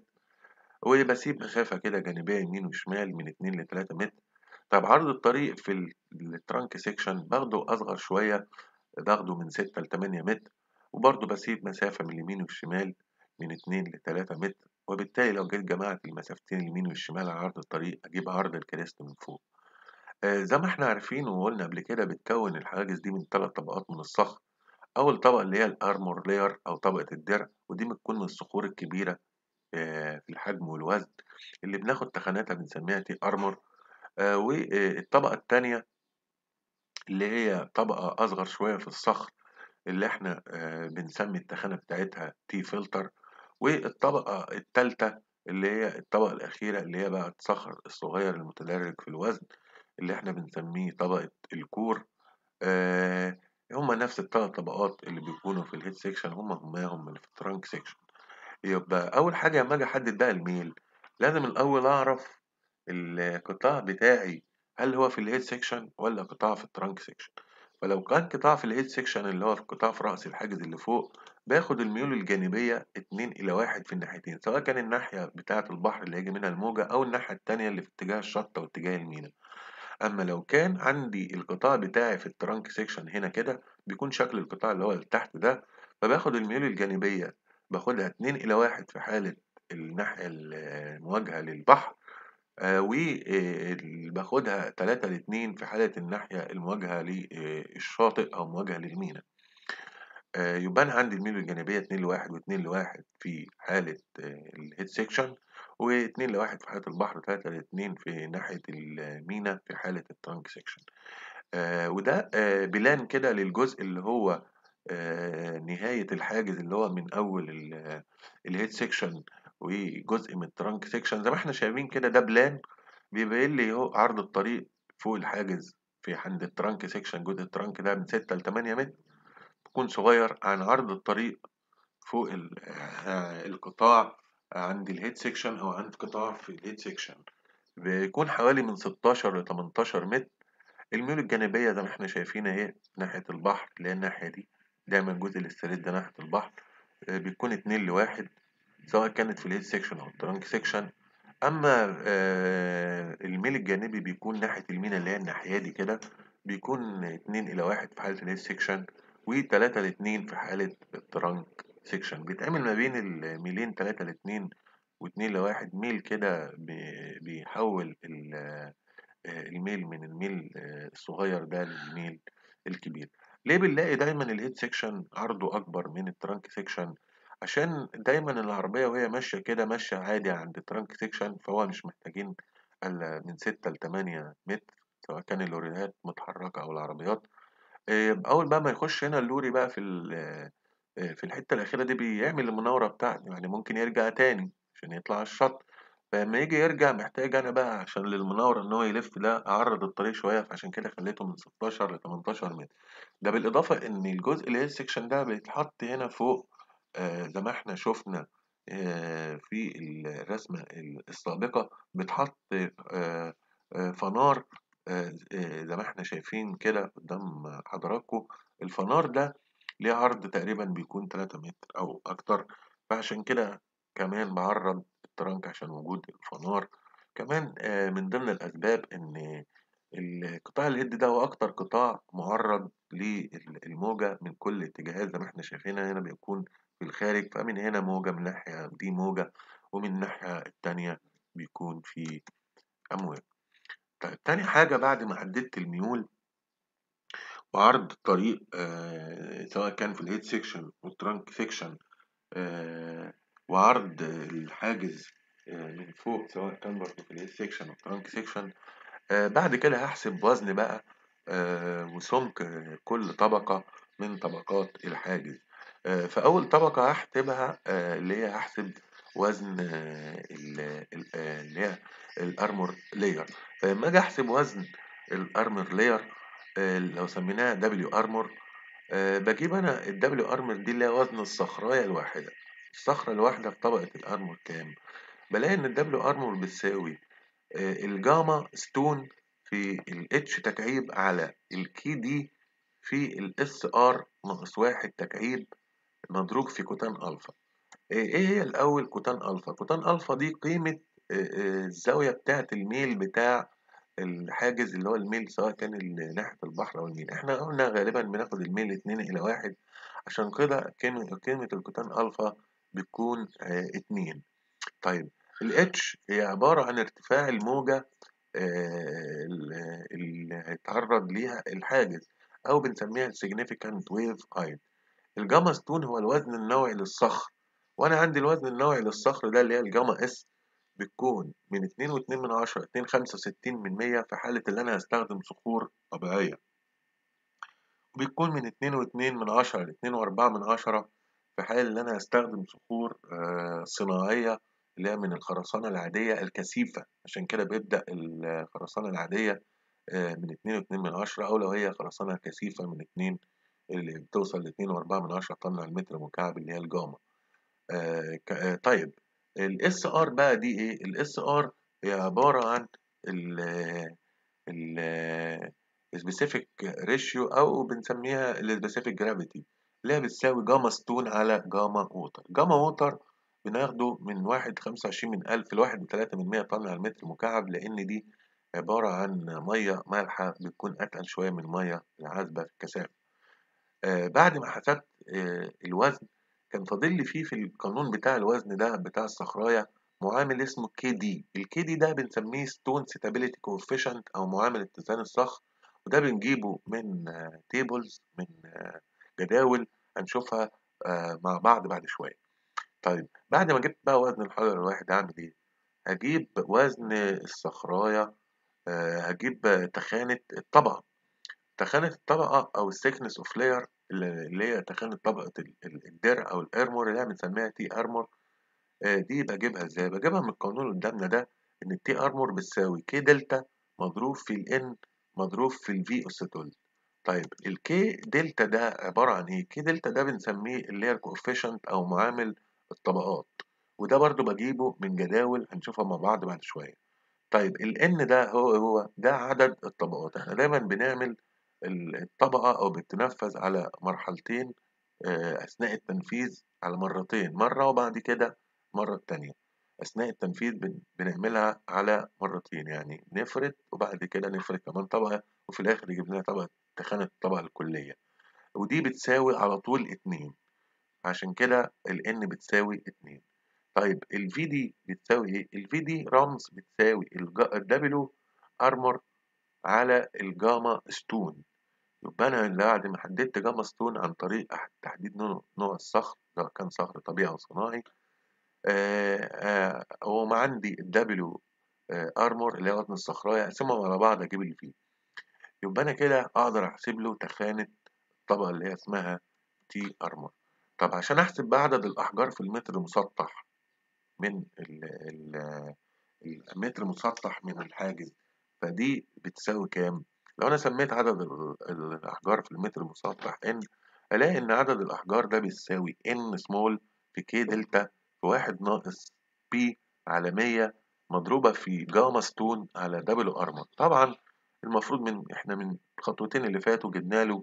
وبسيب مسافة كده جانبية يمين وشمال من 2 ل 3 متر طب عرض الطريق في ال- الترانك سيكشن باخده أصغر شوية باخده من 6 ل 8 متر وبرضه بسيب مسافة من اليمين والشمال من 2 ل 3 متر وبالتالي لو جيت جمعت المسافتين اليمين والشمال على عرض الطريق أجيب عرض الكريست من فوق آه، زي ما احنا عارفين وقلنا قبل كده بتكون الحواجز دي من ثلاث طبقات من الصخر أول طبقة اللي هي الأرمور لاير أو طبقة الدرع ودي بتكون من الصخور الكبيرة آه، في الحجم والوزن اللي بناخد تخاناتها بنسميها تي أرمور آه، والطبقة التانية اللي هي طبقة أصغر شوية في الصخر اللي احنا آه، بنسمي التخانة بتاعتها تي فلتر والطبقة التالتة اللي هي الطبقة الأخيرة اللي هي بقى الصخر الصغير المتدرج في الوزن اللي احنا بنسميه طبقة الكور آه هما نفس الثلاث طبقات اللي بيكونوا في الهيد سيكشن هما هما اللي في الترانك سيكشن يبقى أول حاجة لما أجي أحدد بقى الميل لازم الأول أعرف القطاع بتاعي هل هو في الهيد سيكشن ولا قطاع في الترانك سيكشن فلو كان قطاع في الهيد سيكشن اللي هو في قطاع في رأس الحاجز اللي فوق باخد الميول الجانبية اتنين إلى واحد في الناحيتين سواء كان الناحية بتاعة البحر اللي هيجي منها الموجة أو الناحية التانية اللي في اتجاه الشط واتجاه المينا أما لو كان عندي القطاع بتاعي في الترانك سيكشن هنا كده بيكون شكل القطاع اللي هو اللي تحت ده فباخد الميول الجانبية باخدها اتنين إلى واحد في حالة الناحية المواجهة للبحر آه وباخدها تلاتة لاتنين في حالة الناحية المواجهة للشاطئ أو مواجهة للمينا آه يبقى أنا عندي الميول الجانبية اتنين لواحد واتنين لواحد في حالة آه الهيد سيكشن واتنين لواحد في حالة البحر وتلاتة لاتنين في ناحية المينا في حالة الترانك سيكشن آه وده آه بلان كده للجزء اللي هو آه نهاية الحاجز اللي هو من أول الهيد سيكشن وجزء من الترانك سيكشن زي ما احنا شايفين كده ده بلان بيبين لي اهو عرض الطريق فوق الحاجز في عند الترانك سيكشن جزء الترانك ده من 6 ل 8 متر بيكون صغير عن عرض الطريق فوق ال- آه، القطاع عند الهيد سيكشن او عند قطاع في الهيد سيكشن بيكون حوالي من 16 ل 18 متر الميول الجانبية زي ما احنا شايفين اهي ناحية البحر اللي هي الناحية دي دايما جزء الاستريت ده ناحية البحر آه، بيكون اتنين لواحد سواء كانت في الهيد سيكشن أو الترانك سيكشن أما آه، الميل الجانبي بيكون ناحية المينا اللي هي الناحية دي كده بيكون اتنين إلى واحد في حالة الهيد سيكشن وتلاتة لاتنين في حالة الترانك سيكشن بيتعمل ما بين الميلين تلاتة لاتنين واتنين لواحد ميل كده بي- بيحول ال- آه، الميل من الميل آه، الصغير ده للميل الكبير ليه بنلاقي دايما الهيد سيكشن عرضه أكبر من الترانك سيكشن عشان دايما العربية وهي ماشية كده ماشية عادي عند الترانك سيكشن فهو مش محتاجين إلا من ستة لتمانية متر سواء كان اللوريات متحركة أو العربيات آه، أول بقى ما يخش هنا اللوري بقى في ال- آه، في الحتة الأخيرة دي بيعمل المناورة بتاعته يعني ممكن يرجع تاني عشان يطلع على الشط فلما يجي يرجع محتاج أنا بقى عشان للمناورة إن هو يلف ده أعرض الطريق شوية فعشان كده خليته من 16 ل 18 متر ده بالإضافة إن الجزء اللي هي السكشن ده بيتحط هنا فوق آه زي ما إحنا شفنا آه في الرسمة السابقة بيتحط آه آه فنار آه آه، زي ما إحنا شايفين كده قدام حضراتكم الفنار ده ليه عرض تقريبا بيكون 3 متر أو أكتر فعشان كده كمان بعرض الترنك عشان وجود الفنار كمان آه، من ضمن الأسباب إن القطاع الهيد ده هو أكتر قطاع معرض للموجة من كل الاتجاهات زي ما احنا شايفينها هنا بيكون في الخارج فمن هنا موجة من الناحية دي موجة ومن الناحية التانية بيكون في أمواج طيب تاني حاجة بعد ما حددت الميول وعرض الطريق آه، سواء كان في الهيد سيكشن والترانك سيكشن آه، وعرض الحاجز آه، من فوق سواء كان برضه في الهيد سيكشن أو الترانك سيكشن آه، بعد كده هحسب وزن بقى آه، وسمك كل طبقة من طبقات الحاجز آه، فأول طبقة هحسبها آه، اللي هي هحسب وزن آه، ال- ال- آه، اللي هي الأرمور لاير فلما أجي أحسب وزن الأرمور لاير لو سميناها دبليو أرمور بجيب أنا الدبليو أرمور دي اللي هي وزن الصخراية الواحدة الصخرة الواحدة في طبقة الأرمور كام؟ بلاقي إن الدبليو أرمور بتساوي آه، الجاما ستون في الاتش تكعيب على الكي دي في الاس ار ناقص واحد تكعيب مضروب في كوتان الفا آه، ايه هي الاول كوتان الفا كوتان الفا دي قيمة آه، آه، الزاوية بتاعة الميل بتاع الحاجز اللي هو الميل سواء كان ال- ناحية البحر او الميل احنا قلنا غالبا بناخد الميل اتنين الى واحد عشان كده قيمة قيمة الكوتان الفا بتكون آه، اتنين طيب ال H هي عبارة عن ارتفاع الموجة آه، ال- اللي هيتعرض ليها الحاجز أو بنسميها significant wave height الجاما ستون هو الوزن النوعي للصخر وأنا عندي الوزن النوعي للصخر ده اللي هي الجاما اس بتكون من اتنين واتنين من عشرة اتنين خمسة وستين من مية في حالة اللي أنا هستخدم صخور طبيعية وبيكون من اتنين واتنين من عشرة لاتنين وأربعة من عشرة في حال إن أنا هستخدم صخور آه، صناعية اللي هي من الخرسانة العادية الكثيفة عشان كده بيبدأ الخرسانة العادية آه، من اتنين واتنين من عشرة أو لو هي خرسانة كثيفة من اتنين اللي بتوصل لاتنين وأربعة من عشرة طن على المتر مكعب اللي هي الجاما آه، ك- آه، طيب الاس ار بقى دي ايه الاس ار هي عبارة عن ال ال specific ratio أو بنسميها ال specific gravity اللي هي بتساوي جاما ستون على جاما ووتر جاما ووتر بناخده من واحد خمسة وعشرين من ألف لواحد وتلاتة من مية طن على المتر مكعب لأن دي عبارة عن مية مالحة بتكون أتقل شوية من المية العذبة في الكثافة آه بعد ما حسبت آه الوزن كان فاضل لي فيه في القانون بتاع الوزن ده بتاع الصخراية معامل اسمه كي دي الكي دي ده بنسميه ستون ستابيليتي كوفيشنت او معامل اتزان الصخر وده بنجيبه من تيبلز من آه، جداول هنشوفها آه، مع بعض بعد شوية طيب بعد ما جبت بقى وزن الحجر الواحد هعمل ايه هجيب وزن الصخراية آه، هجيب تخانة الطبقة تخانة الطبقة أو السيكنس أوف لاير اللي هي تخانة طبقة ال- ال- الدرع أو الأرمور اللي هي بنسميها تي أرمور آه، دي بجيبها ازاي بجيبها من القانون اللي قدامنا ده ان التي ارمور بتساوي كي دلتا مضروب في الان مضروب في الفي اس تول طيب الكي دلتا ده عبارة عن ايه كي دلتا ده بنسميه اللي هي الكوفيشنت او معامل الطبقات وده برضو بجيبه من جداول هنشوفها مع بعض بعد شوية طيب ال N ده هو هو ده عدد الطبقات احنا دايما بنعمل ال- الطبقة أو بتنفذ على مرحلتين آه، أثناء التنفيذ على مرتين مرة وبعد كده مرة التانية أثناء التنفيذ بن- بنعملها على مرتين يعني نفرد وبعد كده نفرد كمان طبقة وفي الآخر يجيب لنا طبقة تخانة الطبقة الكلية ودي بتساوي على طول اتنين عشان كده ال N بتساوي اتنين طيب ال V دي بتساوي ايه؟ ال V دي رمز بتساوي ال W ارمور على الجاما ستون يبقى انا بعد ما حددت جاما ستون عن طريق أح- تحديد نوع, نوع الصخر سواء كان صخر طبيعي او صناعي آه آه وما عندي ال W ارمور اللي هي وزن الصخرايه اقسمهم على بعض اجيب اللي فيه يبقى انا كده اقدر احسب له تخانه الطبقه اللي هي اسمها تي ارمور طب عشان احسب بقى عدد الاحجار في المتر مسطح من ال ال المتر مسطح من الحاجز فدي بتساوي كام؟ لو أنا سميت عدد ال- الأحجار في المتر المسطح n ألاقي إن عدد الأحجار ده بيساوي n سمول في k دلتا في واحد ناقص p على مية مضروبة في جاما ستون على دبل أرمر طبعا المفروض من إحنا من الخطوتين اللي فاتوا جبنا له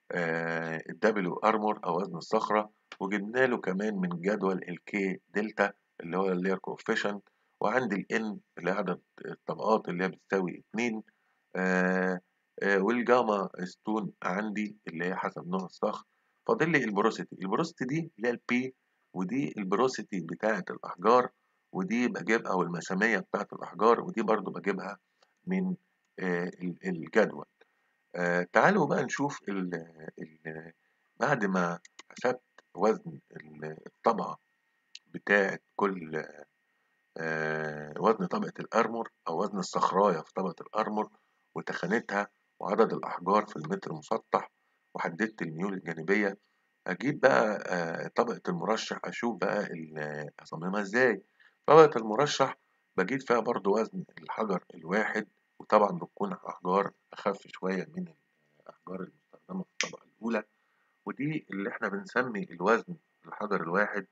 آه الدبل أرمر أو وزن الصخرة وجبنا له كمان من جدول الكي دلتا اللي هو اللي هي coefficient وعندي ال N اللي هي عدد الطبقات اللي هي بتساوي اتنين آه آه والجاما ستون عندي اللي هي حسب نوع الصخر فاضل لي البروسيتي البروسيتي دي اللي هي البي ودي البروسيتي بتاعة الأحجار ودي بجيبها أو المسامية بتاعة الأحجار ودي برضو بجيبها من آه ال- الجدول آه تعالوا بقى نشوف ال ال بعد ما حسبت وزن ال- الطبقة بتاعة كل آه، وزن طبقة الأرمور أو وزن الصخراية في طبقة الأرمور وتخانتها وعدد الأحجار في المتر مسطح وحددت الميول الجانبية أجيب بقى آه، طبقة المرشح أشوف بقى ال- أصممها إزاي طبقة المرشح بجيب فيها برضو وزن الحجر الواحد وطبعا بتكون أحجار أخف شوية من الأحجار المستخدمة في الطبقة الأولى ودي اللي إحنا بنسمي الوزن الحجر الواحد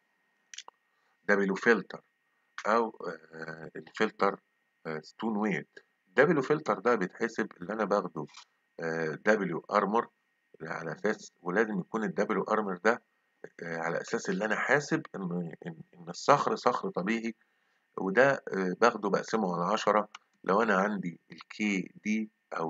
دبليو فلتر أو آه، الفلتر ستون ويت دبليو فلتر ده بيتحسب اللي أنا باخده دبليو أرمر على أساس ولازم يكون الدبليو أرمر ده آه، على أساس اللي أنا حاسب إن إن إن الصخر صخر طبيعي وده آه، باخده بقسمه على عشرة لو أنا عندي الكي دي أو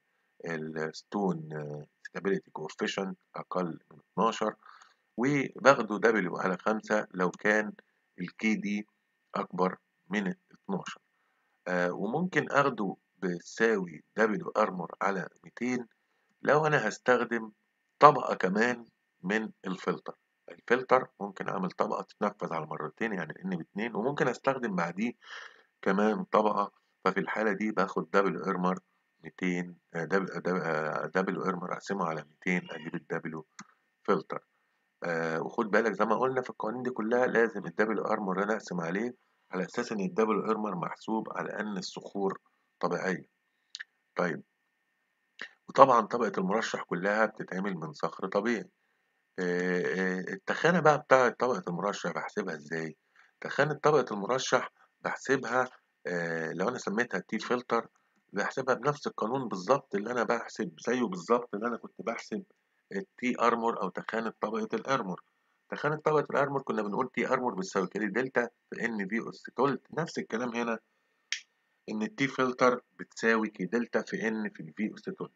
الستون ستابيليتي كوفيشنت أقل من 12 وباخده دبليو على خمسة لو كان الكي دي أكبر من 12 آه وممكن أخده بتساوي دبليو أرمر على 200 لو أنا هستخدم طبقة كمان من الفلتر الفلتر ممكن أعمل طبقة تتنفذ على مرتين يعني إن باتنين وممكن أستخدم بعديه كمان طبقة ففي الحالة دي باخد دبليو إرمر 200 آه، دبل آه، دبليو إرمر أقسمه على 200 أجيب الدبليو فلتر آه وخد بالك زي ما قلنا في القوانين دي كلها لازم الدبل ارمر انا اقسم عليه على اساس ان الدبل ارمر محسوب على ان الصخور طبيعيه طيب وطبعا طبقه المرشح كلها بتتعمل من صخر طبيعي آه آه التخانه بقى بتاعه طبقه المرشح بحسبها ازاي تخانه طبقه المرشح بحسبها آه لو انا سميتها تي فلتر بحسبها بنفس القانون بالظبط اللي انا بحسب زيه بالظبط اللي انا كنت بحسب التي ارمور او تخانه طبقه الارمور تخانه طبقه الارمور كنا بنقول تي ارمور بتساوي كده دلتا في ان في اس تولت نفس الكلام هنا ان التي فلتر بتساوي كي دلتا في ان في الفي اس تولت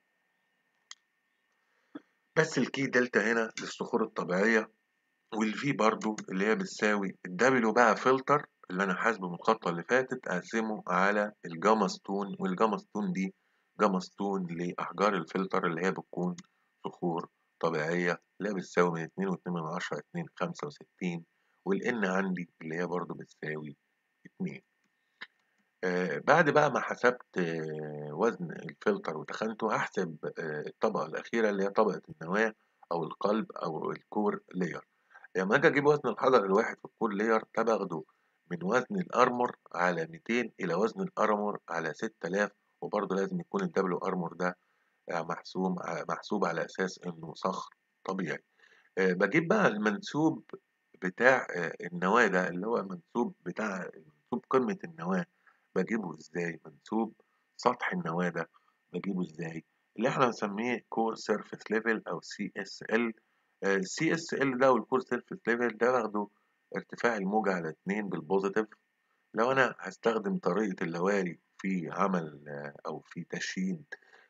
بس الكي دلتا هنا للصخور الطبيعيه والفي برضو اللي هي بتساوي الدبليو بقى فلتر اللي انا حاسبه من الخطوه اللي فاتت اقسمه على الجاما ستون والجاما ستون دي جاما ستون لاحجار الفلتر اللي هي بتكون صخور طبيعيه اللي هي بتساوي من 2 و2 من 10 2 65 والان عندي اللي هي برضو بتساوي 2 آه بعد بقى ما حسبت آه وزن الفلتر وتخنته هحسب آه الطبقه الاخيره اللي هي طبقه النواه او القلب او الكور لاير لما اجي اجيب وزن الحجر الواحد في الكور لاير ده باخده من وزن الارمور على 200 الى وزن الارمور على 6000 وبرضه لازم يكون الدبليو ارمور ده محسوب محسوب على اساس انه صخر طبيعي أه بجيب بقى المنسوب بتاع أه النواه ده اللي هو المنسوب بتاع منسوب قمة النواه بجيبه ازاي منسوب سطح النواه ده بجيبه ازاي اللي احنا بنسميه كور سيرفيس ليفل او سي اس ال السي اس ال ده والكور سيرفيس ليفل ده باخده ارتفاع الموجة على اتنين بالبوزيتيف لو انا هستخدم طريقة اللواري في عمل او في تشييد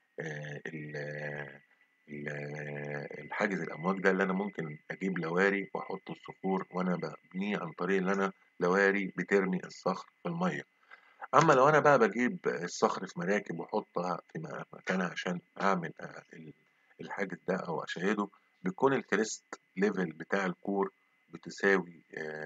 الحاجز الامواج ده اللي انا ممكن اجيب لواري واحط الصخور وانا ببنيه عن طريق ان انا لواري بترمي الصخر في الميه اما لو انا بقى بجيب الصخر في مراكب واحطها في مكانها عشان اعمل الحاجز ده او اشيده بيكون الكريست ليفل بتاع الكور بتساوي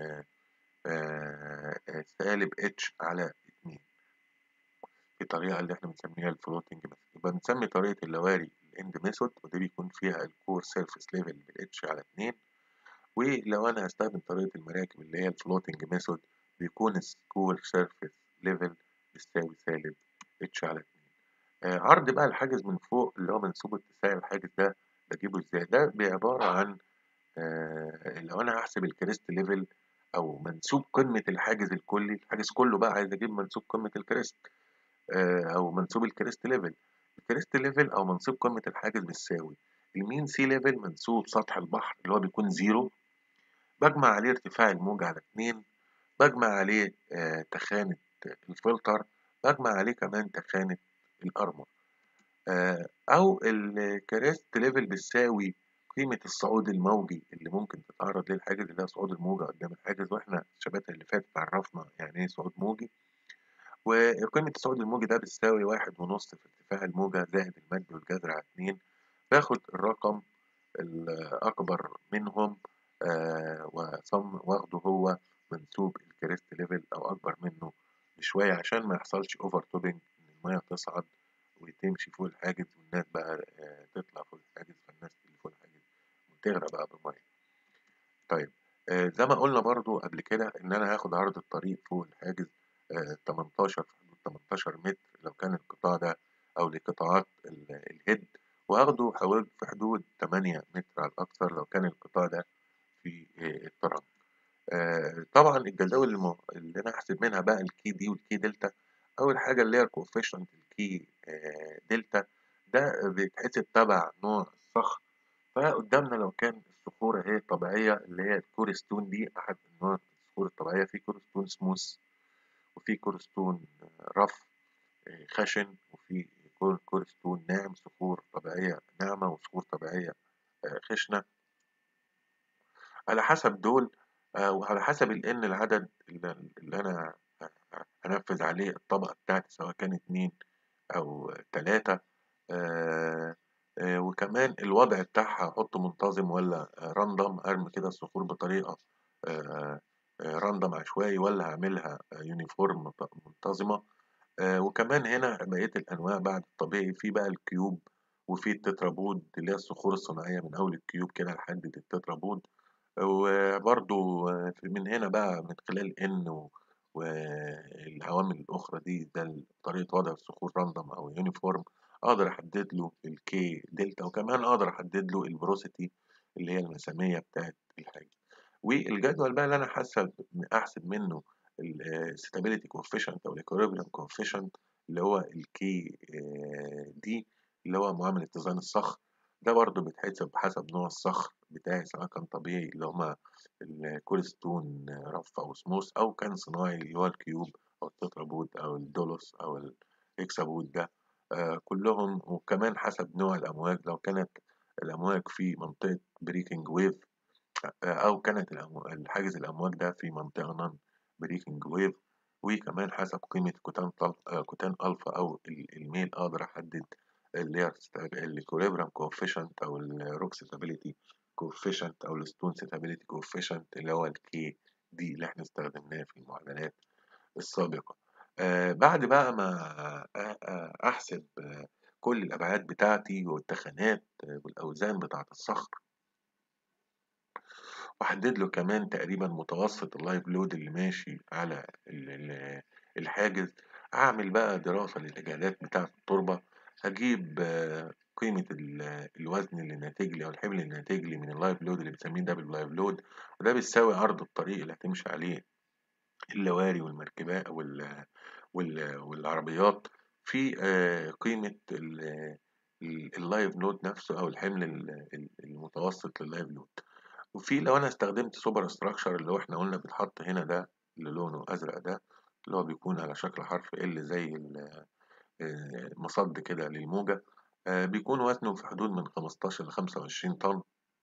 سالب اتش على اتنين الطريقة اللي احنا بنسميها الفلوتنج ميثود يبقى بنسمي طريقة اللواري الاند ميثود ودي بيكون فيها الكور سيرفيس ليفل بالاتش على اتنين ولو انا هستخدم طريقة المراكب اللي هي الفلوتنج ميثود بيكون الكور سيرفيس ليفل بيساوي سالب اتش على اتنين آه عرض بقى الحاجز من فوق اللي هو منسوب اتساع الحاجز ده بجيبه ازاي ده بعبارة عن آه لو انا هحسب الكريست ليفل او منسوب قمة الحاجز الكلي الحاجز كله بقى عايز اجيب منسوب قمة الكريست او منسوب الكريست ليفل الكريست ليفل او منسوب قمه الحاجز بتساوي المين سي ليفل منسوب سطح البحر اللي هو بيكون زيرو بجمع عليه ارتفاع الموج على اتنين بجمع عليه آه تخانة الفلتر بجمع عليه كمان تخانة الأرمر آه أو الكريست ليفل بتساوي قيمة الصعود الموجي اللي ممكن تتعرض للحاجز اللي هي صعود الموجة قدام الحاجز واحنا الشبات اللي فاتت عرفنا يعني ايه صعود موجي وقيمة الصعود الموجي ده بتساوي واحد ونص في ارتفاع الموجة زائد المد والجذر على اتنين باخد الرقم الأكبر منهم آه وصم واخده هو منسوب الكريست ليفل أو أكبر منه بشوية عشان ما يحصلش أوفر توبنج إن المية تصعد وتمشي فوق الحاجز والناس بقى آه، تطلع فوق الحاجز فالناس اللي فوق الحاجز تغرق بقى بالمية طيب آه، زي ما قلنا برضو قبل كده إن أنا هاخد عرض الطريق فوق الحاجز آه، 18 في حدود 18 متر لو كان القطاع ده أو لقطاعات ال- الهيد وهاخده حوالي في حدود 8 متر على الأكثر لو كان القطاع ده في آه، الترام آه، طبعا الجداول الم- اللي انا احسب منها بقى الكي دي والكي دلتا اول حاجه اللي هي الكوفيشنت الكي آه، دلتا ده بيتحسب تبع نوع الصخر فقدامنا لو كان الصخور اهي طبيعيه اللي هي الكورستون دي احد انواع الصخور الطبيعيه في كورستون سموث وفي كورستون آه، رف آه، خشن وفي كور- كورستون ناعم صخور طبيعيه ناعمه وصخور طبيعيه آه، خشنه على حسب دول آه، وعلى حسب الإن العدد اللي اللي أنا هنفذ عليه الطبقة بتاعتي سواء كان اتنين أو تلاتة آه، آه، وكمان الوضع بتاعها أحطه منتظم ولا راندوم أرمي كده الصخور بطريقة راندوم عشوائي ولا هعملها يونيفورم منتظمة آه، وكمان هنا بقية الأنواع بعد الطبيعي في بقى الكيوب وفي التترابود اللي هي الصخور الصناعية من أول الكيوب كده لحد التترابود وبرضو من هنا بقى من خلال ان و- والعوامل الاخرى دي ده طريقه وضع الصخور راندوم او يونيفورم اقدر احدد له الكي دلتا وكمان اقدر احدد له البروسيتي اللي هي المساميه بتاعت الحاجه والجدول بقى اللي انا حسب احسب منه الستابيليتي كوفيشنت او الايكوليبريم كوفيشنت اللي هو الكي دي اللي هو معامل اتزان الصخر ده برضه بيتحسب حسب نوع الصخر بتاعي سواء كان طبيعي اللي هما الكولستون رف أو سموث أو كان صناعي اللي هو الكيوب أو التترابود أو الدولوس أو الإكسابود ده آه كلهم وكمان حسب نوع الأمواج لو كانت الأمواج في منطقة بريكنج ويف أو كانت الأمو- الحاجز الأمواج ده في منطقة نون بريكنج ويف وكمان حسب قيمة كوتان طل... آه، كوتان ألفا أو ال- الميل أقدر أحدد اللي هي الكوليبرام كوفيشنت أو الروك ستابيليتي كوفيشنت أو الستون ستابيليتي كوفيشنت اللي هو الكي دي اللي احنا استخدمناه في المعادلات السابقة آه بعد بقى ما آه، آه، أحسب آه، كل الأبعاد بتاعتي والتخانات آه، والأوزان بتاعة الصخر واحدد له كمان تقريبا متوسط اللايف لود اللي ماشي على ال- ال- الحاجز اعمل بقى دراسة للاجهادات بتاعة التربة هجيب آه، قيمة ال- الوزن اللي ناتج لي او الحمل اللي ناتج لي من اللايف لود اللي بنسميه ده باللايف لود وده بيساوي عرض الطريق اللي هتمشي عليه اللواري والمركبات وال- وال- والعربيات في آه، قيمة ال- ال- اللايف لود نفسه او الحمل ال- ال- المتوسط لللايف لود وفي لو انا استخدمت سوبر ستراكشر اللي هو احنا قلنا بيتحط هنا ده اللي لونه ازرق ده اللي هو بيكون على شكل حرف ال زي ال- آه، مصد كده للموجة آه، بيكون وزنه في حدود من 15 ل 25 طن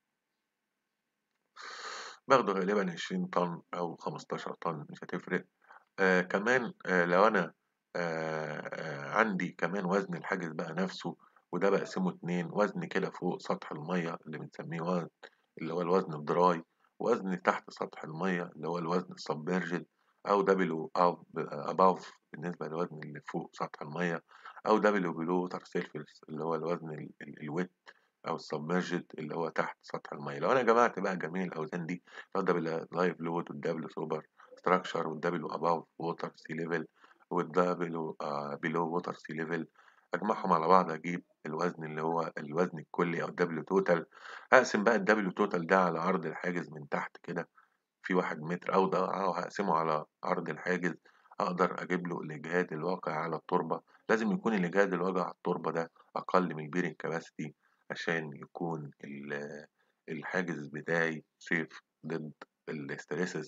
باخده غالبا 20 طن او 15 طن مش هتفرق آه كمان آه لو انا آه آه عندي كمان وزن الحاجز بقى نفسه وده بقسمه اتنين وزن كده فوق سطح المية اللي بنسميه وزن اللي هو الوزن الدراي وزن تحت سطح المية اللي هو الوزن السبمرجد أو دبليو above بالنسبة للوزن اللي فوق سطح المية أو دبليو below water surface اللي هو الوزن الويت أو السبمرجد اللي هو تحت سطح المية لو أنا جمعت بقى جميع الأوزان دي لو دبل لايف لود والدبليو سوبر ستراكشر والدبليو above water sea level والدبليو below water sea level أجمعهم على بعض أجيب الوزن اللي هو الوزن الكلي أو الدبليو توتال هقسم بقى الدبليو توتال ده على عرض الحاجز من تحت كده في واحد متر أو ده أو هقسمه على عرض الحاجز أقدر أجيب له الإجهاد الواقع على التربة لازم يكون الإجهاد الواقع على التربة ده أقل من البيرنج كباستي عشان يكون ال- الحاجز بتاعي سيف ضد الاستريسز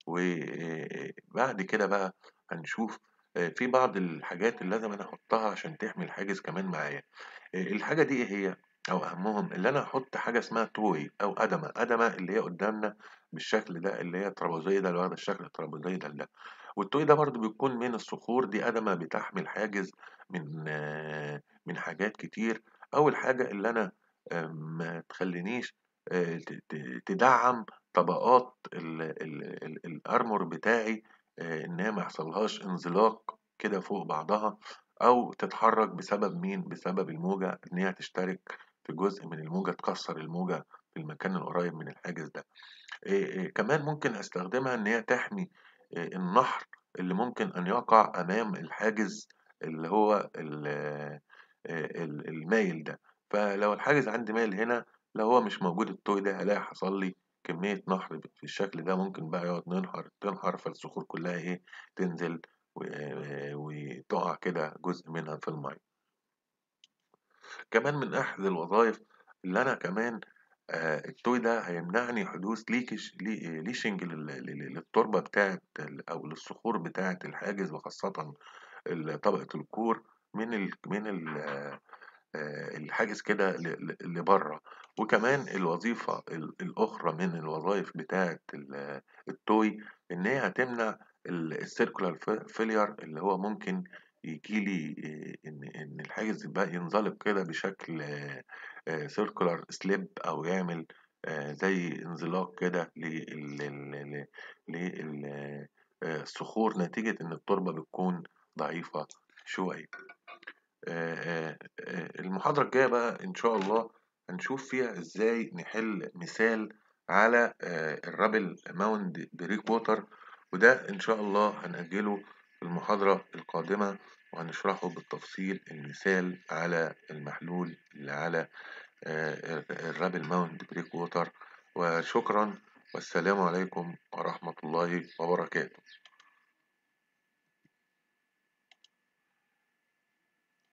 وبعد كده بقى هنشوف آه، في بعض الحاجات اللي لازم انا احطها عشان تحمي الحاجز كمان معايا آه، الحاجة دي ايه هي او اهمهم اللي انا احط حاجة اسمها توي او ادمة ادمة اللي هي قدامنا بالشكل ده اللي هي ترابيزية اللي واخدة الشكل الترابيزية ده والتوي ده برضو بيكون من الصخور دي ادمة بتحمي الحاجز من آه، من حاجات كتير اول حاجة اللي انا آه، ما تخلينيش آه، ت- ت- تدعم طبقات ال- ال- ال- الارمور بتاعي آه، ان هي ما يحصلهاش انزلاق كده فوق بعضها أو تتحرك بسبب مين بسبب الموجة إن هي تشترك في جزء من الموجة تكسر الموجة في المكان القريب من الحاجز ده إيه إيه كمان ممكن أستخدمها إن هي تحمي إيه النهر اللي ممكن أن يقع أمام الحاجز اللي هو ال- آه، ال- المايل ده فلو الحاجز عندي مايل هنا لو هو مش موجود التوي ده هلاقي حصل لي كمية نهر في الشكل ده ممكن بقى يقعد ننهر تنهر فالصخور كلها إيه تنزل و- آه، وتقع كده جزء منها في المية كمان من أحد الوظائف اللي أنا كمان آه، التوي ده هيمنعني حدوث ليكش لي- ليشنج لل- لل- للتربة بتاعت ال- أو للصخور بتاعت الحاجز وخاصة ال- طبقة الكور من ال من ال آه، الحاجز كده ل- ل- لبره وكمان الوظيفة ال- الأخرى من الوظائف بتاعة ال- التوي إن هي هتمنع السيركولار فيلير اللي هو ممكن يجيلي آه، إن إن الحاجز يبقى ينزلق كده بشكل سيركولار سليب أو يعمل آه، زي انزلاق كده للصخور نتيجة إن التربة بتكون ضعيفة شوية. آه، آه، آه، المحاضرة الجاية بقى إن شاء الله هنشوف فيها إزاي نحل مثال على آه، الرابل ماوند بريك ووتر وده إن شاء الله هنأجله في المحاضرة القادمة وهنشرحه بالتفصيل المثال على المحلول اللي على آه، الرابل ماوند بريك ووتر وشكرا والسلام عليكم ورحمة الله وبركاته